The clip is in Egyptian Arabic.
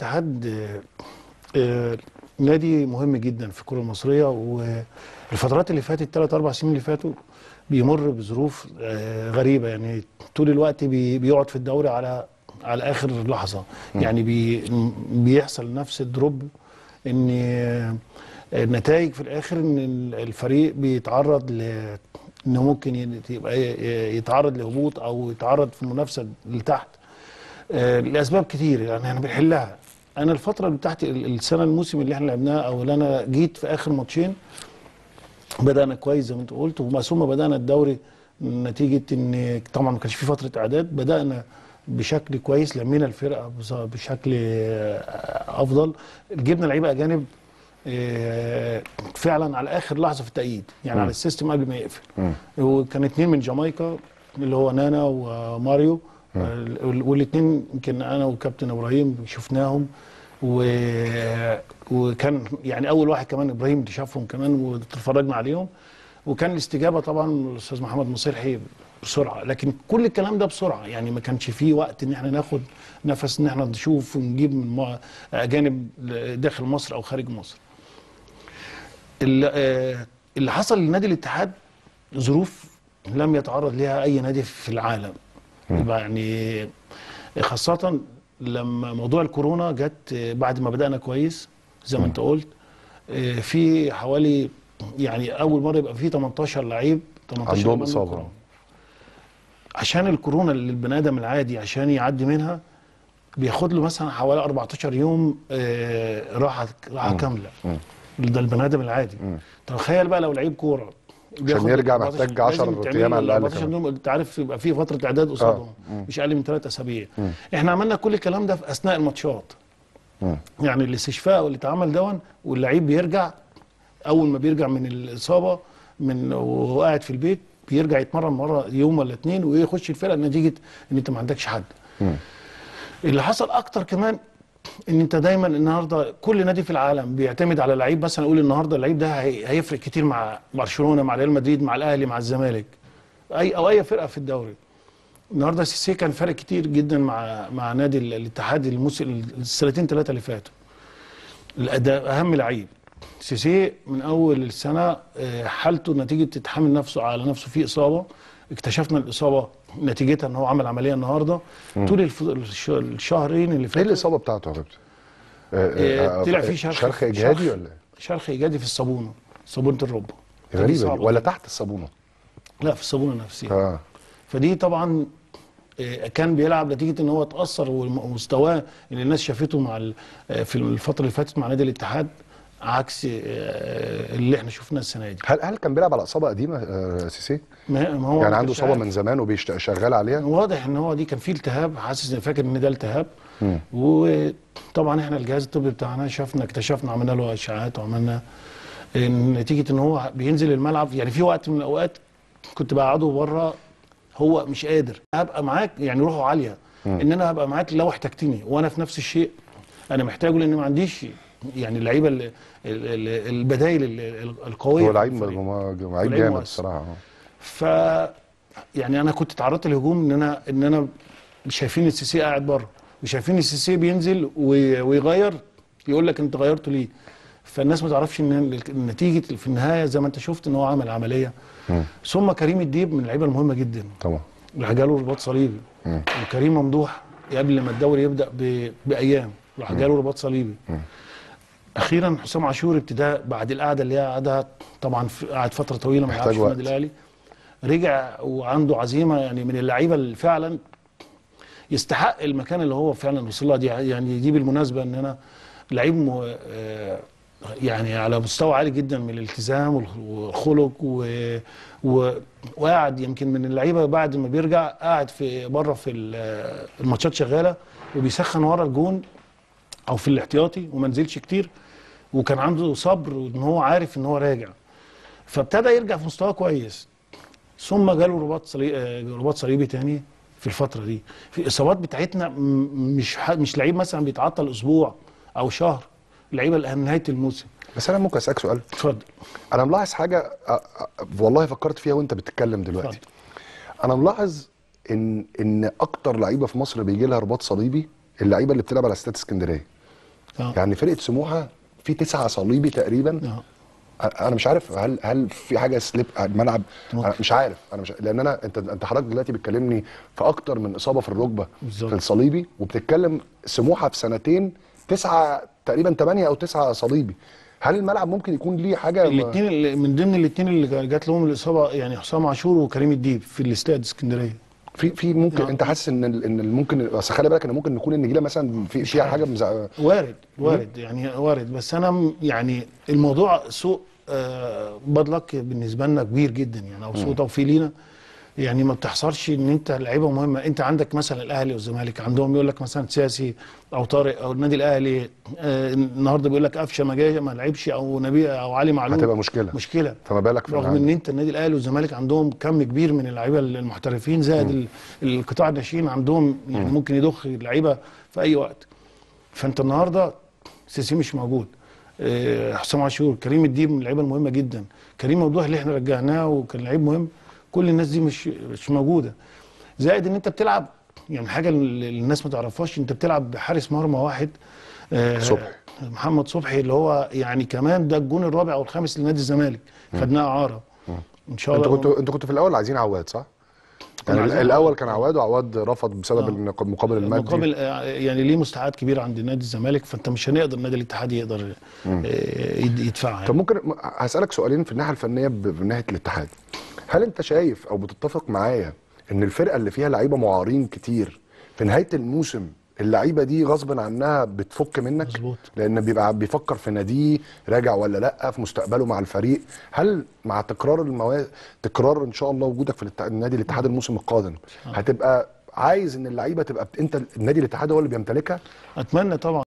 الاتحاد آه، آه، نادي مهم جدا في الكره المصريه والفترات اللي فاتت ثلاث اربع سنين اللي فاتوا بيمر بظروف آه، غريبه يعني طول الوقت بي- بيقعد في الدوري على على اخر لحظه يعني بي بيحصل نفس الدروب ان آه، النتائج في الاخر ان الفريق بيتعرض ل انه ممكن ي- يبقى ي- يتعرض لهبوط او يتعرض في المنافسه لتحت آه، لاسباب كتير يعني احنا بنحلها انا الفتره اللي بتاعت ال- السنه الموسم اللي احنا لعبناه او اللي انا جيت في اخر ماتشين بدانا كويس زي ما انت قلت وما ثم بدانا الدوري نتيجه ان طبعا ما كانش في فتره اعداد بدانا بشكل كويس لمينا الفرقه بص- بشكل آه، افضل جبنا لعيبه اجانب آه، فعلا على اخر لحظه في التأييد يعني على السيستم قبل ما يقفل وكان اتنين من جامايكا اللي هو نانا وماريو والاثنين يمكن انا وكابتن ابراهيم شفناهم و... وكان يعني اول واحد كمان ابراهيم اللي شافهم كمان واتفرجنا عليهم وكان الاستجابه طبعا الاستاذ محمد مصلحي بسرعه لكن كل الكلام ده بسرعه يعني ما كانش فيه وقت ان احنا ناخد نفس ان احنا نشوف ونجيب من مع- اجانب داخل مصر او خارج مصر اللي, آه، اللي حصل لنادي الاتحاد ظروف لم يتعرض لها اي نادي في العالم يبقى يعني خاصه لما موضوع الكورونا جت آه، بعد ما بدانا كويس زي ما انت قلت آه، في حوالي يعني اول مره يبقى في 18 لعيب 18 عندهم لعيب إصابة. كورونا. عشان الكورونا اللي البني ادم العادي عشان يعدي منها بياخد له مثلا حوالي 14 يوم آه، راحه راحه كامله ده البني ادم العادي تخيل بقى لو لعيب كوره بياخد يرجع 14 محتاج 10 لازم تعمل أيام له على الأقل 14 كمان. يوم انت عارف يبقى في فتره اعداد قصادهم مش اقل من ثلاث اسابيع احنا عملنا كل الكلام ده في اثناء الماتشات يعني الاستشفاء واللي اتعمل دون واللعيب بيرجع اول ما بيرجع من الاصابه من وهو قاعد في البيت بيرجع يتمرن مره يوم ولا اتنين ويخش الفرقه نتيجه ان انت ما عندكش حد اللي حصل اكتر كمان ان انت دايما النهارده كل نادي في العالم بيعتمد على لعيب مثلا يقول النهارده اللعيب ده هي- هيفرق كتير مع برشلونه مع ريال مدريد مع الاهلي مع الزمالك اي او اي فرقه في الدوري النهارده سيسي كان فارق كتير جدا مع مع نادي ال- الاتحاد الموسم السنتين ثلاثه اللي فاتوا الاداء اهم لعيب سيسي من اول السنه آه، حالته نتيجه تتحمل نفسه على نفسه في اصابه اكتشفنا الاصابه نتيجتها ان هو عمل عمليه النهارده طول الف- الش- الشهرين اللي ايه فاتوا الاصابه بتاعته يا كابتن؟ آه، آه، طلع آه، فيه شرخ شرخ اجهادي شرخ- ولا إيه؟ شرخ ايجادي في الصابونه صابونه الركبه فدي غريبه دي صعبة ولا جداً. تحت الصابونه؟ لا في الصابونه نفسها اه فدي طبعا آه، كان بيلعب نتيجه ان هو اتاثر والم- ومستواه اللي الناس شافته مع ال- آه، في الفتره اللي فاتت مع نادي الاتحاد عكس آه، اللي احنا شفناه السنه دي هل هل كان بيلعب على اصابه قديمه آه سيسي؟ ما ما هو يعني ما عنده كانش اصابه عارف. من زمان وبيشتغل عليها؟ واضح ان هو دي كان فيه التهاب حاسس فاكر ان ده التهاب وطبعا احنا الجهاز الطبي بتاعنا شفنا اكتشفنا عملنا له اشعاعات وعملنا إن نتيجه ان هو بينزل الملعب يعني في وقت من الاوقات كنت بقعده بره هو مش قادر هبقى معاك يعني روحه عاليه ان انا هبقى معاك لو احتجتني وانا في نفس الشيء انا محتاجه لان ما عنديش يعني اللعيبه ال- ال- ال- البدايل ال- ال- القويه هو في لعيب الفريق. لعيب لعيب جامد مؤثر. الصراحه آه. ف يعني انا كنت تعرضت لهجوم ان انا ان انا شايفين السيسي قاعد بره وشايفين السيسي بينزل وي- ويغير يقول لك انت غيرته ليه فالناس ما تعرفش ان النتيجه في النهايه زي ما انت شفت ان هو عمل عمليه ثم كريم الديب من اللعيبه المهمه جدا طبعا راح جاله رباط صليبي وكريم ممدوح قبل ما الدوري يبدا ب... بايام راح جاله رباط صليبي اخيرا حسام عاشور ابتداء بعد القعده اللي هي قعدها طبعا في- قعد فتره طويله ما محتاج يلعبش في وقت. النادي الاهلي رجع وعنده عزيمه يعني من اللعيبه اللي فعلا يستحق المكان اللي هو فعلا وصل لها دي يعني دي بالمناسبه ان انا لعيب م- آه، يعني على مستوى عالي جدا من الالتزام والخ- والخلق و... و... وقاعد يمكن من اللعيبه بعد ما بيرجع قاعد في بره في ال- الماتشات شغاله وبيسخن ورا الجون او في الاحتياطي وما نزلش كتير وكان عنده صبر وان هو عارف ان هو راجع فابتدى يرجع في مستواه كويس ثم جاله رباط صليبي رباط صليبي تاني في الفتره دي في الاصابات بتاعتنا م- مش ح- مش لعيب مثلا بيتعطل اسبوع او شهر لعيبه اللي نهايه الموسم بس انا ممكن اسالك سؤال اتفضل انا ملاحظ حاجه أ- أ- والله فكرت فيها وانت بتتكلم دلوقتي اتفضل. انا ملاحظ ان ان اكتر لعيبه في مصر بيجي لها رباط صليبي اللعيبه اللي بتلعب على استاد اسكندريه آه. يعني فرقه سموحه في تسعه صليبي تقريبا آه. انا مش عارف هل هل في حاجه سليب على الملعب أنا مش عارف انا مش لان انا انت انت حضرتك دلوقتي بتكلمني في اكتر من اصابه في الركبه بالظبط. في الصليبي وبتتكلم سموحه في سنتين تسعه تقريبا ثمانيه او تسعه صليبي هل الملعب ممكن يكون ليه حاجه الاثنين اللي من ضمن الاثنين اللي جات لهم الاصابه يعني حسام عاشور وكريم الديب في الاستاد اسكندريه في في ممكن آه. انت حاسس ان ال- ان ال- ممكن بس خلي بالك ان ممكن نكون النجيله مثلا في فيها حاجه مزع... وارد وارد يعني وارد بس انا م- يعني الموضوع سوء آه بدلك بالنسبه لنا كبير جدا يعني او سوء توفيق لينا يعني ما بتحصلش ان انت لعيبه مهمه انت عندك مثلا الاهلي والزمالك عندهم يقول لك مثلا سياسي او طارق او النادي الاهلي آه النهارده بيقول لك قفشه ما جاي ما لعبش او نبي او علي معلول هتبقى مشكله مشكله فما بالك في رغم العالم. ان انت النادي الاهلي والزمالك عندهم كم كبير من اللعيبه المحترفين زائد ال- القطاع الناشئين عندهم يعني ممكن يضخ اللعيبه في اي وقت فانت النهارده سيسي مش موجود آه، حسام عاشور كريم الديب من اللعيبه المهمه جدا كريم ممدوح اللي احنا رجعناه وكان لعيب مهم كل الناس دي مش مش موجوده زائد ان انت بتلعب يعني حاجه اللي الناس ما تعرفهاش انت بتلعب بحارس مرمى واحد آه، صبحي. محمد صبحي اللي هو يعني كمان ده الجون الرابع او الخامس لنادي الزمالك خدناه اعاره ان شاء الله انتوا كنتوا انتوا كنتوا في الاول عايزين عواد صح؟ كنا يعني عايزين الاول كان عواد وعواد رفض بسبب آه. النق- المقابل المادي مقابل آه، يعني ليه مستحقات كبيره عند نادي الزمالك فانت مش هنقدر نادي الاتحاد يقدر آه، يد- يدفعها طب يعني. ممكن م- هسألك سؤالين في الناحية الفنية ب- من ناحية الاتحاد هل انت شايف او بتتفق معايا ان الفرقة اللي فيها لعيبة معارين كتير في نهاية الموسم اللعيبة دي غصب عنها بتفك منك مظبوط. لان بيبقى بيفكر في ناديه راجع ولا لا في مستقبله مع الفريق هل مع تكرار المواد تكرار ان شاء الله وجودك في الات- النادي الاتحاد الموسم القادم هتبقى عايز ان اللعيبه تبقى بت... انت النادي الاتحاد هو اللي بيمتلكها اتمنى طبعا